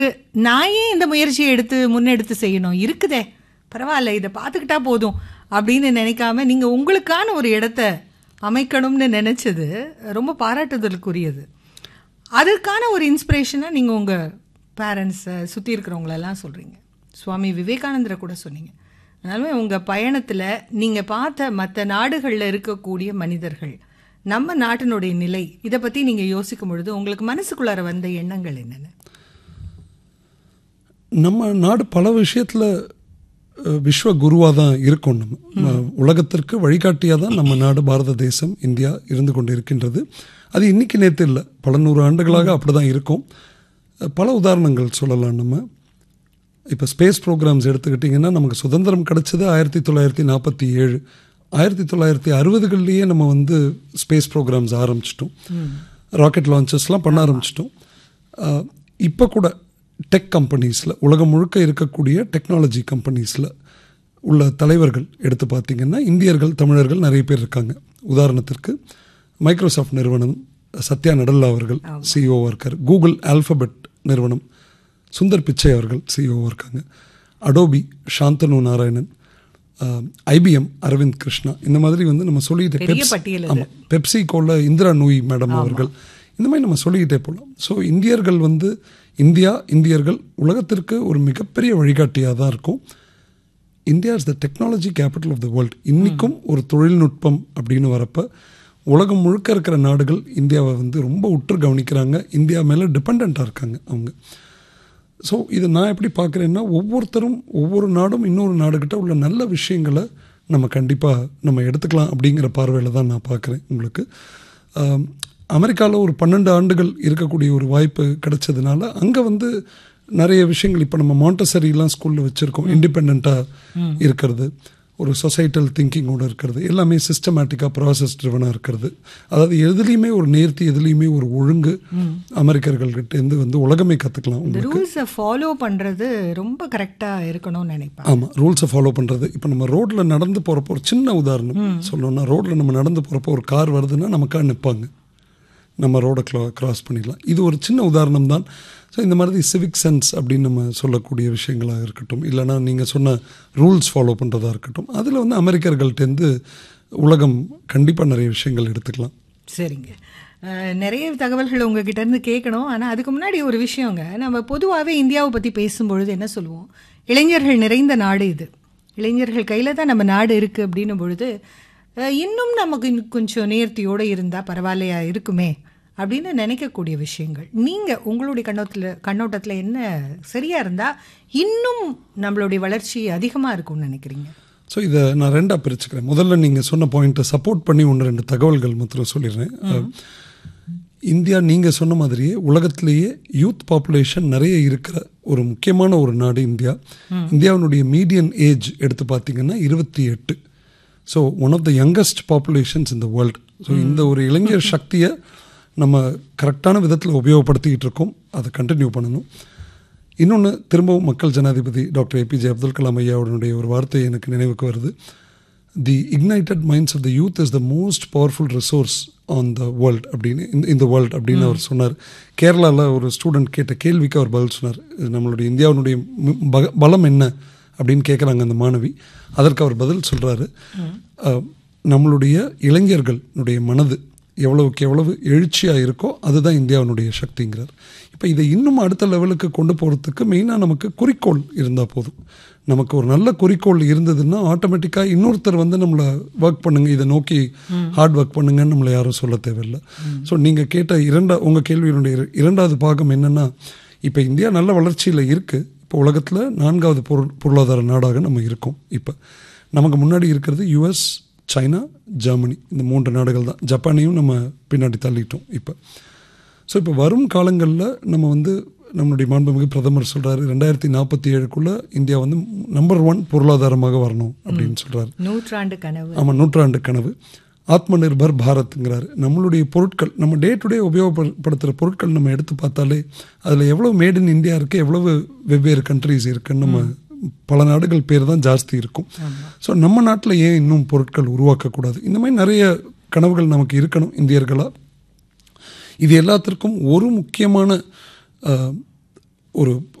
நான் ஏன் இந்த முயற்சியை எடுத்து முன்னெடுத்து செய்யணும் இருக்குதே பரவாயில்ல இதை பார்த்துக்கிட்டா போதும் அப்படின்னு நினைக்காம நீங்கள் உங்களுக்கான ஒரு இடத்த அமைக்கணும்னு நினச்சது ரொம்ப பாராட்டுதலுக்குரியது அதற்கான ஒரு இன்ஸ்பிரேஷனை நீங்கள் உங்கள் பேரண்ட்ஸை சுற்றி இருக்கிறவங்களெல்லாம் சொல்கிறீங்க சுவாமி விவேகானந்தரை கூட சொன்னீங்க அதனால உங்கள் பயணத்தில் நீங்கள் பார்த்த மற்ற நாடுகளில் இருக்கக்கூடிய மனிதர்கள் நம்ம நாட்டினுடைய நிலை இதை பற்றி நீங்கள் யோசிக்கும் பொழுது உங்களுக்கு மனசுக்குள்ளார வந்த எண்ணங்கள் என்னென்ன நம்ம நாடு பல விஷயத்தில் விஸ்வ குருவாக தான் இருக்கோம் நம்ம உலகத்திற்கு வழிகாட்டியாக தான் நம்ம நாடு பாரத தேசம் இந்தியா இருந்து கொண்டு இருக்கின்றது அது இன்னைக்கு நேற்று இல்லை பல நூறு ஆண்டுகளாக அப்படி தான் இருக்கும் பல உதாரணங்கள் சொல்லலாம் நம்ம இப்போ ஸ்பேஸ் ப்ரோக்ராம்ஸ் எடுத்துக்கிட்டிங்கன்னா நமக்கு சுதந்திரம் கிடைச்சது ஆயிரத்தி தொள்ளாயிரத்தி நாற்பத்தி ஏழு ஆயிரத்தி தொள்ளாயிரத்தி அறுபதுகள்லேயே நம்ம வந்து ஸ்பேஸ் ப்ரோக்ராம்ஸ் ஆரம்பிச்சிட்டோம் ராக்கெட் லான்ச்சஸ்லாம் பண்ண ஆரம்பிச்சிட்டோம் இப்போ கூட டெக் கம்பெனிஸில் உலகம் முழுக்க இருக்கக்கூடிய டெக்னாலஜி கம்பெனிஸில் உள்ள தலைவர்கள் எடுத்து பார்த்திங்கன்னா இந்தியர்கள் தமிழர்கள் நிறைய பேர் இருக்காங்க உதாரணத்திற்கு மைக்ரோசாஃப்ட் நிறுவனம் சத்யா நடல்லா அவர்கள் சிஇஓ இருக்கார் கூகுள் ஆல்ஃபபெட் நிறுவனம் சுந்தர் பிச்சை அவர்கள் சிஇஓ இருக்காங்க அடோபி சாந்தனு நாராயணன் ஐபிஎம் அரவிந்த் கிருஷ்ணா இந்த மாதிரி வந்து நம்ம சொல்லிக்கிட்டே ஆமாம் பெப்சிகோல இந்திரா நூய் மேடம் அவர்கள் இந்த மாதிரி நம்ம சொல்லிக்கிட்டே போகலாம் ஸோ இந்தியர்கள் வந்து இந்தியா இந்தியர்கள் உலகத்திற்கு ஒரு மிகப்பெரிய வழிகாட்டியாக தான் இருக்கும் India is the technology capital of the world இன்றைக்கும் ஒரு தொழில்நுட்பம் அப்படின்னு வரப்போ உலகம் முழுக்க இருக்கிற நாடுகள் இந்தியாவை வந்து ரொம்ப உற்று கவனிக்கிறாங்க இந்தியா மேலே டிபெண்ட்டாக இருக்காங்க அவங்க ஸோ இதை நான் எப்படி பார்க்குறேன்னா ஒவ்வொருத்தரும் ஒவ்வொரு நாடும் இன்னொரு நாடுகிட்ட உள்ள நல்ல விஷயங்களை நம்ம கண்டிப்பாக நம்ம எடுத்துக்கலாம் அப்படிங்கிற பார்வையில் தான் நான் பார்க்குறேன் உங்களுக்கு அமெரிக்காவில் ஒரு பன்னெண்டு ஆண்டுகள் இருக்கக்கூடிய ஒரு வாய்ப்பு கிடைச்சதுனால அங்கே வந்து நிறைய விஷயங்கள் இப்போ நம்ம மாண்டசரிலாம் ஸ்கூலில் வச்சுருக்கோம் இண்டிபெண்ட்டாக இருக்கிறது ஒரு சொசைட்டல் திங்கிங்கோடு இருக்கிறது எல்லாமே சிஸ்டமேட்டிக்காக ப்ராசஸ் ட்ரிவனாக இருக்கிறது அதாவது எதுலேயுமே ஒரு நேர்த்தி எதுலேயுமே ஒரு ஒழுங்கு அமெரிக்கர்கள்கிட்டேருந்து வந்து உலகமே கற்றுக்கலாம் ரூல்ஸை ஃபாலோ பண்ணுறது ரொம்ப கரெக்டாக இருக்கணும்னு நினைப்பேன் ஆமாம் ரூல்ஸை ஃபாலோ பண்ணுறது இப்போ நம்ம ரோட்டில் நடந்து போகிறப்போ ஒரு சின்ன உதாரணம் சொல்லணும்னா ரோட்டில் நம்ம நடந்து போகிறப்போ ஒரு கார் வருதுன்னா நமக்காக நிற்பாங்க நம்ம ரோடை க்ளா கிராஸ் பண்ணிடலாம் இது ஒரு சின்ன உதாரணம் தான் ஸோ இந்த மாதிரி சிவிக் சென்ஸ் அப்படின்னு நம்ம சொல்லக்கூடிய விஷயங்களாக இருக்கட்டும் இல்லைனா நீங்கள் சொன்ன ரூல்ஸ் ஃபாலோ பண்ணுறதா இருக்கட்டும் அதில் வந்து அமெரிக்கர்கள்ட்டேருந்து உலகம் கண்டிப்பாக நிறைய விஷயங்கள் எடுத்துக்கலாம் சரிங்க நிறைய தகவல்கள் உங்ககிட்ட இருந்து கேட்கணும் ஆனால் அதுக்கு முன்னாடி ஒரு விஷயங்க நம்ம பொதுவாகவே இந்தியாவை பற்றி பேசும்பொழுது என்ன சொல்லுவோம் இளைஞர்கள் நிறைந்த நாடு இது இளைஞர்கள் கையில் தான் நம்ம நாடு இருக்குது அப்படின்னும் பொழுது இன்னும் நமக்கு கொஞ்சம் நேர்த்தியோடு இருந்தால் பரவாயில்லையா இருக்குமே அப்படின்னு நினைக்கக்கூடிய விஷயங்கள் நீங்கள் உங்களுடைய கண்ணோட்டத்தில் கண்ணோட்டத்தில் என்ன சரியாக இருந்தால் இன்னும் நம்மளுடைய வளர்ச்சி அதிகமாக இருக்கும்னு நினைக்கிறீங்க ஸோ இதை நான் ரெண்டாக பிரிச்சுக்கிறேன் முதல்ல நீங்கள் சொன்ன பாயிண்ட்டை சப்போர்ட் பண்ணி ஒன்று ரெண்டு தகவல்கள் மாத்திரம் சொல்லிடுறேன் இந்தியா நீங்கள் சொன்ன மாதிரியே உலகத்திலேயே யூத் பாப்புலேஷன் நிறைய இருக்கிற ஒரு முக்கியமான ஒரு நாடு இந்தியா இந்தியாவினுடைய மீடியன் ஏஜ் எடுத்து பார்த்தீங்கன்னா இருபத்தி எட்டு so one of the youngest populations in the world so இந்த ஒரு இளைஞர் சக்தியை நம்ம கரெக்டான விதத்தில் உபயோகப்படுத்திக்கிட்டு இருக்கோம் அதை கண்டினியூ பண்ணணும் இன்னொன்று திரும்பவும் மக்கள் ஜனாதிபதி டாக்டர் ஏபிஜே அப்துல் கலாம் ஐயாவுடைய ஒரு வார்த்தை எனக்கு நினைவுக்கு வருது the ignited minds of the youth is the most powerful resource on the world அப்படின்னு இந்த இந்த வேர்ல்ட் அப்படின்னு அவர் சொன்னார் கேரளாவில் ஒரு ஸ்டூடெண்ட் கேட்ட கேள்விக்கு அவர் பதில் சொன்னார் நம்மளுடைய இந்தியாவினுடைய பலம் என்ன அப்படின்னு கேட்குறாங்க அந்த மாணவி அதற்கு அவர் பதில் சொல்கிறாரு நம்மளுடைய இளைஞர்களுடைய மனது எவ்வளவுக்கு எவ்வளவு எழுச்சியாக இருக்கோ அதுதான் இந்தியாவினுடைய சக்திங்கிறார் இப்போ இதை இன்னும் அடுத்த லெவலுக்கு கொண்டு போகிறதுக்கு மெயினாக நமக்கு குறிக்கோள் இருந்தால் போதும் நமக்கு ஒரு நல்ல குறிக்கோள் இருந்ததுன்னா ஆட்டோமேட்டிக்காக இன்னொருத்தர் வந்து நம்மளை ஒர்க் பண்ணுங்க இதை நோக்கி ஹார்ட் ஒர்க் பண்ணுங்கன்னு நம்மளை யாரும் சொல்ல தேவையில்லை ஸோ நீங்கள் கேட்ட இரண்டா உங்கள் கேள்வியினுடைய இரண்டாவது பாகம் என்னென்னா இப்போ இந்தியா நல்ல வளர்ச்சியில் இருக்குது இப்போ உலகத்தில் நான்காவது பொருள் பொருளாதார நாடாக நம்ம இருக்கோம் இப்போ நமக்கு முன்னாடி இருக்கிறது யுஎஸ் சைனா ஜெர்மனி இந்த மூன்று நாடுகள் தான் ஜப்பானையும் நம்ம பின்னாடி தள்ளிட்டோம் இப்போ ஸோ இப்போ வரும் காலங்களில் நம்ம வந்து நம்மளுடைய மாண்புமிகு பிரதமர் சொல்கிறாரு ரெண்டாயிரத்தி நாற்பத்தி ஏழுக்குள்ளே இந்தியா வந்து நம்பர் ஒன் பொருளாதாரமாக வரணும் அப்படின்னு சொல்கிறாரு நூற்றாண்டு கனவு ஆமாம் நூற்றாண்டு கனவு ஆத்ம நிர்பர் பாரத்ங்கிறாரு நம்மளுடைய பொருட்கள் நம்ம டே டு டே உபயோகப்படுத்துகிற பொருட்கள் நம்ம எடுத்து பார்த்தாலே அதில் எவ்வளோ மேட் இன் இந்தியா இருக்குது எவ்வளவு வெவ்வேறு கண்ட்ரிஸ் இருக்குன்னு நம்ம பல நாடுகள் பேர் தான் ஜாஸ்தி இருக்கும் ஸோ நம்ம நாட்டில் ஏன் இன்னும் பொருட்கள் உருவாக்கக்கூடாது இந்த மாதிரி நிறைய கனவுகள் நமக்கு இருக்கணும் இந்தியர்களாக இது எல்லாத்திற்கும் ஒரு முக்கியமான ஒரு